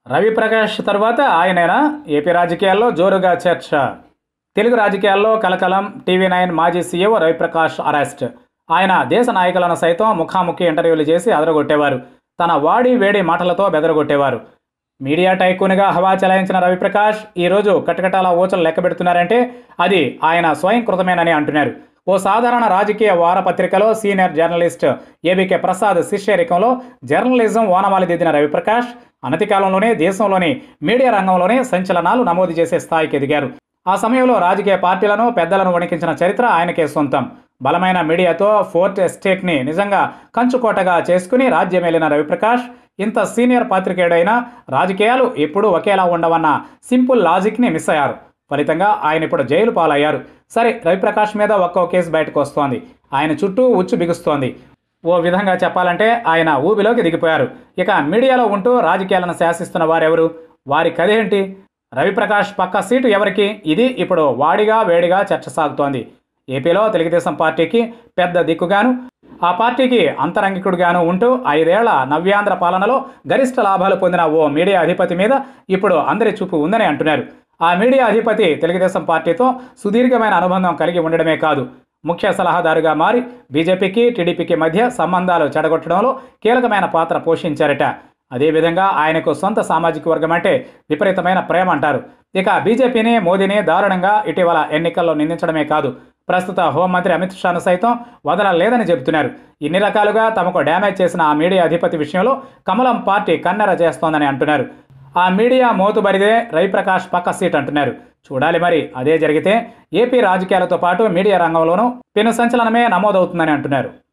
రవిప్రకాష్ తర్వాత ఆయనేనా ఏపీ రాజకీయాల్లో జోరుగా చర్చ తెలుగు రాజకీయాల్లో కలకలం టీవీ నైన్ మాజీ సీఈఓ రవిప్రకాష్ అరెస్ట్ ఆయన దేశ నాయకులను సైతం ముఖాముఖి ఇంటర్వ్యూలు చేసి అదరగొట్టేవారు తన వాడి వేడి మాటలతో బెదరగొట్టేవారు మీడియా టైకూన్గా హవా చెలాయించిన రవిప్రకాష్ ఈరోజు కటకటాల ఊచలు లెక్క పెడుతున్నారంటే అది ఆయన స్వయంకృతమేనని అంటున్నారు ఓ సాధారణ రాజకీయ వారపత్రికలో సీనియర్ జర్నలిస్ట్ ఏబీకే ప్రసాద్ శిష్యరికంలో జర్నలిజం ఓనమాలి దిద్దిన రవిప్రకాష్ అనతి కాలంలోనే దేశంలోని మీడియా రంగంలోనే సంచలనాలు నమోదు చేసే స్థాయికి ఎదిగారు ఆ సమయంలో రాజకీయ పార్టీలను పెద్దలను వణికించిన చరిత్ర ఆయనకే సొంతం బలమైన మీడియాతో ఫోర్త్ ఎస్టేట్ని నిజంగా కంచుకోటగా చేసుకుని రాజ్యమేలిన రవిప్రకాష్ ఇంత సీనియర్ పాత్రికేయుడైనా రాజకీయాలు ఎప్పుడూ ఒకేలా ఉండవన్న సింపుల్ లాజిక్ని మిస్ అయ్యారు ఫలితంగా ఆయన ఇప్పుడు జైలు పాలయ్యారు సరే రవిప్రకాష్ మీద ఒక్కో కేసు బయటకు వస్తోంది ఆయన చుట్టూ ఉచ్చు బిగుస్తోంది ఓ విధంగా చెప్పాలంటే ఆయన ఊబిలోకి దిగిపోయారు ఇక మీడియాలో ఉంటూ రాజకీయాలను శాసిస్తున్న వారెవరు వారి కథేంటి రవిప్రకాష్ పక్క సీటు ఎవరికి ఇది ఇప్పుడు వాడిగా వేడిగా చర్చ సాగుతోంది ఏపీలో తెలుగుదేశం పార్టీకి పెద్ద దిక్కుగాను ఆ పార్టీకి అంతరంగికుడుగాను ఉంటూ ఐదేళ్ల నవ్యాంధ్ర పాలనలో గరిష్ట లాభాలు పొందిన ఓ మీడియా అధిపతి మీద ఇప్పుడు అందరి చూపు ఉందని అంటున్నారు ఆ మీడియా అధిపతి తెలుగుదేశం పార్టీతో సుదీర్ఘమైన అనుబంధం కలిగి ఉండడమే కాదు ముఖ్య సలహాదారుగా మారి బీజేపీకి టీడీపీకి మధ్య సంబంధాలు చెడగొట్టడంలో కీలకమైన పాత్ర పోషించారట అదేవిధంగా ఆయనకు సొంత సామాజిక వర్గం అంటే విపరీతమైన ప్రేమ అంటారు ఇక బీజేపీని మోదీని దారుణంగా ఇటీవల ఎన్నికల్లో నిందించడమే కాదు ప్రస్తుత హోంమంత్రి అమిత్ షాను సైతం వదలలేదని చెబుతున్నారు ఇన్ని రకాలుగా తమకు డ్యామేజ్ చేసిన ఆ మీడియా అధిపతి విషయంలో కమలం పార్టీ కన్నెర చేస్తోందని అంటున్నారు ఆ మీడియా మోతుబరిదే రవిప్రకాష్ పక్క సీట్ అంటున్నారు చూడాలి మరి అదే జరిగితే ఏపీ రాజకీయాలతో పాటు మీడియా రంగంలోనూ పెను సంచలనమే నమోదవుతుందని అంటున్నారు